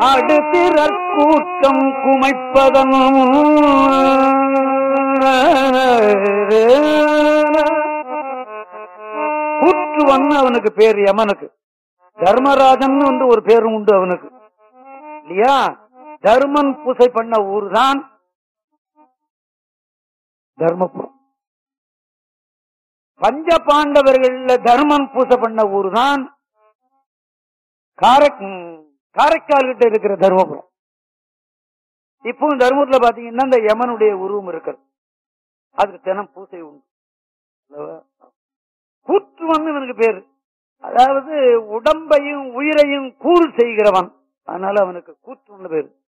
அடுத்திறற் கூட்டம் குமைப்பதன் கூற்றுவன் அவனுக்கு பேர் யமனுக்கு தர்மராஜன் வந்து ஒரு பேரும் உண்டு அவனுக்கு இல்லையா தர்மன் பூசை பண்ண ஊர் தான் தர்மபுரம் பஞ்ச பாண்டவர்கள்ல தர்மன் பூசை பண்ண ஊர் தான் காரைக் காரைக்கால் கிட்ட இருக்கிற தர்மபுரம் இப்பவும் தர்மபுரத்துல பாத்தீங்கன்னா இந்த யமனுடைய உருவம் இருக்கிறது அதுக்கு தினம் பூசை உண்டு அல்லவா? கூற்றுவன் இவனுக்கு பேரு அதாவது உடம்பையும் உயிரையும் கூறு செய்கிறவன் அதனால அவனுக்கு கூற்றுன்னு பேரு